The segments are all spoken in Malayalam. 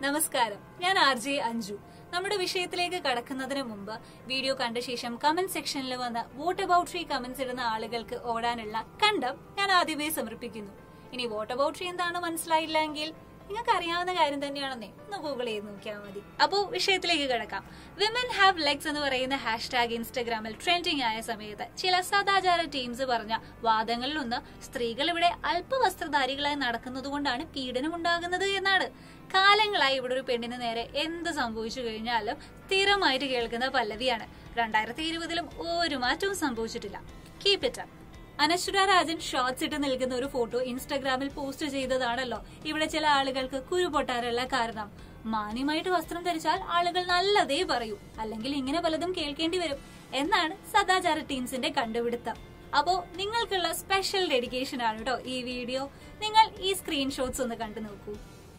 നമസ്കാരം ഞാൻ ആർ ജെ അഞ്ജു നമ്മുടെ വിഷയത്തിലേക്ക് കടക്കുന്നതിന് മുമ്പ് വീഡിയോ കണ്ട ശേഷം കമന്റ് സെക്ഷനിൽ വന്ന് വോട്ട് അബൌട്ട് ട്രീ കമന്റ്സ് ഇടുന്ന ആളുകൾക്ക് ഓടാനുള്ള കണ്ടം ഞാൻ ആദ്യമേ സമർപ്പിക്കുന്നു ഇനി വോട്ട് അബൌട്ട് ട്രീ എന്താണെന്ന് മനസ്സിലായില്ല എങ്കിൽ നിങ്ങൾക്ക് അറിയാവുന്ന കാര്യം തന്നെയാണെന്നേ ഒന്ന് ഗൂഗിൾ ചെയ്ത് നോക്കിയാൽ മതി അപ്പോ വിഷയത്തിലേക്ക് കിടക്കാം വിമൻ ഹാവ് ലെഗ്സ് എന്ന് പറയുന്ന ഹാഷ്ടാഗ് ഇൻസ്റ്റഗ്രാമിൽ ട്രെൻഡിംഗ് ആയ സമയത്ത് ചില സദാചാര ടീംസ് പറഞ്ഞ വാദങ്ങളിലൊന്ന് സ്ത്രീകൾ ഇവിടെ അല്പവസ്ത്രധാരികളായി നടക്കുന്നതുകൊണ്ടാണ് പീഡനം ഉണ്ടാകുന്നത് എന്നാണ് കാലങ്ങളായി ഇവിടെ ഒരു പെണ്ണിന് നേരെ എന്ത് സംഭവിച്ചു കഴിഞ്ഞാലും സ്ഥിരമായിട്ട് കേൾക്കുന്ന പല്ലവിയാണ് രണ്ടായിരത്തി ഇരുപതിലും ഒരു മാറ്റവും സംഭവിച്ചിട്ടില്ല keep it up Anaswara Rajan shorts ഇട്ട് നിൽക്കുന്ന ഒരു ഫോട്ടോ ഇൻസ്റ്റാഗ്രാമിൽ പോസ്റ്റ് ചെയ്തതാണല്ലോ ഇവിടെ ചില ആളുകൾക്ക് കുരു പൊട്ടാനുള്ള കാരണം മാന്യമായിട്ട് വസ്ത്രം ധരിച്ചാൽ ആളുകൾ നല്ലതേ പറയൂ അല്ലെങ്കിൽ ഇങ്ങനെ പലതും കേൾക്കേണ്ടി വരും എന്നാണ് സദാചാര ടീംസിന്റെ കണ്ടുപിടുത്തം അപ്പോ നിങ്ങൾക്കുള്ള സ്പെഷ്യൽ ഡെഡിക്കേഷൻ ആണ് കേട്ടോ ഈ വീഡിയോ നിങ്ങൾ ഈ സ്ക്രീൻഷോട്ട്സ് ഒന്ന് കണ്ടു നോക്കൂ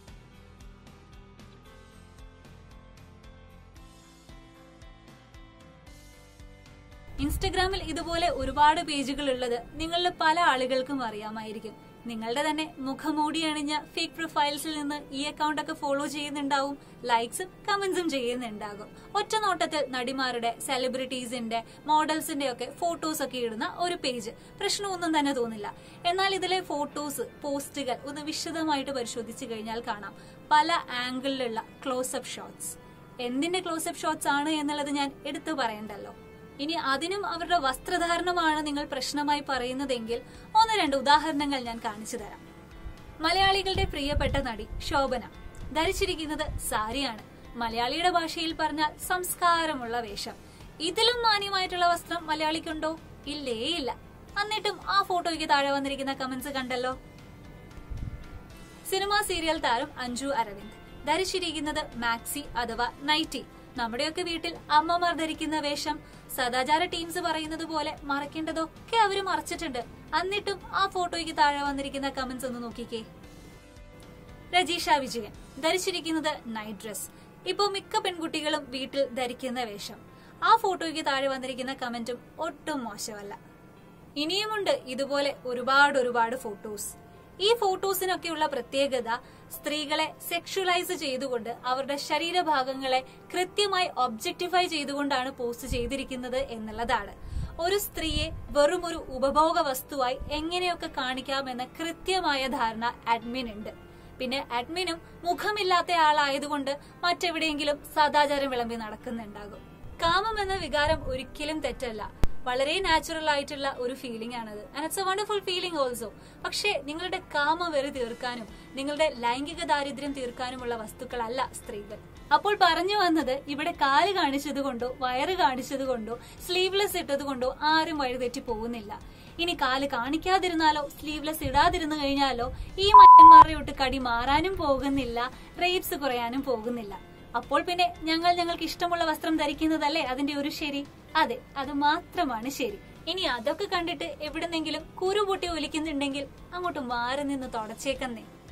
ഇൻസ്റ്റഗ്രാമിൽ ഇതുപോലെ ഒരുപാട് പേജുകൾ ഉള്ളത് നിങ്ങളിൽ പല ആളുകൾക്കും അറിയാമായിരിക്കും നിങ്ങളുടെ തന്നെ മുഖമൂടി അണിഞ്ഞ ഫേക്ക് പ്രൊഫൈൽസിൽ നിന്ന് ഈ അക്കൗണ്ട് ഒക്കെ ഫോളോ ചെയ്യുന്നുണ്ടാവും ലൈക്സും കമന്റ്സും ചെയ്യുന്നുണ്ടാകും ഒറ്റ നോട്ടത്തിൽ നടിമാരുടെ സെലിബ്രിറ്റീസിന്റെ മോഡൽസിന്റെ ഒക്കെ ഫോട്ടോസ് ഒക്കെ ഇടുന്ന ഒരു പേജ് പ്രശ്നമൊന്നും തന്നെ തോന്നില്ല എന്നാൽ ഇതിലെ ഫോട്ടോസ് പോസ്റ്റുകൾ ഒന്ന് വിശദമായിട്ട് പരിശോധിച്ചു കഴിഞ്ഞാൽ കാണാം പല ആംഗിളിലുള്ള ക്ലോസപ്പ് ഷോട്ട്സ് എന്തിന്റെ ക്ലോസപ്പ് ഷോട്ട്സ് ആണ് എന്നുള്ളത് ഞാൻ എടുത്തു പറയണ്ടല്ലോ ഇനി അതിനും അവരുടെ വസ്ത്രധാരണമാണ് നിങ്ങൾ പ്രശ്നമായി പറയുന്നതെങ്കിൽ ഒന്ന് രണ്ട് ഉദാഹരണങ്ങൾ ഞാൻ കാണിച്ചു തരാം മലയാളികളുടെ പ്രിയപ്പെട്ട നടി ശോഭന ധരിച്ചിരിക്കുന്നത് സാരിയാണ് മലയാളിയുടെ ഭാഷയിൽ പറഞ്ഞാൽ സംസ്കാരമുള്ള വേഷം ഇതിലും മാന്യമായിട്ടുള്ള വസ്ത്രം മലയാളിക്കുണ്ടോ ഇല്ലേ ഇല്ല എന്നിട്ടും ആ ഫോട്ടോയ്ക്ക് താഴെ വന്നിരിക്കുന്ന കമന്റ്സ് കണ്ടല്ലോ സിനിമാ സീരിയൽ താരം അഞ്ജു അരവിന്ദ് ധരിച്ചിരിക്കുന്നത് മാക്സി അഥവാ നൈറ്റി നമ്മുടെയൊക്കെ വീട്ടിൽ അമ്മമാർ ധരിക്കുന്ന വേഷം സദാചാര ടീംസ് പറയുന്നത് പോലെ മറക്കേണ്ടതൊക്കെ അവര് മറച്ചിട്ടുണ്ട് എന്നിട്ടും ആ ഫോട്ടോയ്ക്ക് താഴെ വന്നിരിക്കുന്ന കമന്റ്സ് ഒന്ന് നോക്കിക്കേ രജീഷ വിജയൻ ധരിച്ചിരിക്കുന്നത് നൈറ്റ് ഡ്രസ് ഇപ്പോ മിക്ക പെൺകുട്ടികളും വീട്ടിൽ ധരിക്കുന്ന വേഷം ആ ഫോട്ടോയ്ക്ക് താഴെ വന്നിരിക്കുന്ന കമന്റും ഒട്ടും മോശമല്ല ഇനിയുമുണ്ട് ഇതുപോലെ ഒരുപാട് ഒരുപാട് ഫോട്ടോസ് ഈ ഫോട്ടോസിനൊക്കെയുള്ള പ്രത്യേകത സ്ത്രീകളെ സെക്ഷുവലൈസ് ചെയ്തുകൊണ്ട് അവരുടെ ശരീരഭാഗങ്ങളെ കൃത്യമായി ഒബ്ജക്ടിഫൈ ചെയ്തുകൊണ്ടാണ് പോസ്റ്റ് ചെയ്തിരിക്കുന്നത് എന്നുള്ളതാണ് ഒരു സ്ത്രീയെ വെറും ഒരു ഉപഭോഗ വസ്തുവായി എങ്ങനെയൊക്കെ കാണിക്കാമെന്ന കൃത്യമായ ധാരണ അഡ്മിൻ ഉണ്ട് പിന്നെ അഡ്മിനും മുഖമില്ലാത്ത ആളായതുകൊണ്ട് മറ്റെവിടെയെങ്കിലും സദാചാരം വിളമ്പി നടക്കുന്നുണ്ടാകും കാമം എന്ന വികാരം ഒരിക്കലും തെറ്റല്ല വളരെ നാച്ചുറൽ ആയിട്ടുള്ള ഒരു ഫീലിംഗ് ആണത് and it's a wonderful feeling also പക്ഷേ നിങ്ങളുടെ കാമ വെറി തീർക്കാനും നിങ്ങളുടെ ലൈംഗിക ദാരിദ്ര്യം തീർക്കാനുമുള്ള വസ്തുക്കളല്ല സ്ത്രീകൾ അപ്പോൾ പറഞ്ഞു വന്നത് ഇവിടെ കാല് കാണിച്ചത് കൊണ്ടോ വയറ് കാണിച്ചത് കൊണ്ടോ സ്ലീവ്ലെസ് ഇട്ടത് കൊണ്ടോ ആരും വഴിതെറ്റി പോകുന്നില്ല ഇനി കാല് കാണിക്കാതിരുന്നാലോ സ്ലീവ്ലെസ് ഇടാതിരുന്നു കഴിഞ്ഞാലോ ഈ മറ്റന്മാരുടെ ഒട്ട് കടി മാറാനും പോകുന്നില്ല റേറ്റ്സ് കുറയാനും പോകുന്നില്ല അപ്പോൾ പിന്നെ ഞങ്ങൾ ഞങ്ങൾക്ക് ഇഷ്ടമുള്ള വസ്ത്രം ധരിക്കുന്നതല്ലേ അതിന്റെ ഒരു ശരി അതെ അത് മാത്രമാണ് ശരി ഇനി അതൊക്കെ കണ്ടിട്ട് എവിടെന്നെങ്കിലും കുരുപൊട്ടി ഒലിക്കുന്നുണ്ടെങ്കിൽ അങ്ങോട്ട് മാറി നിന്ന് തുടച്ചേക്കുന്നേ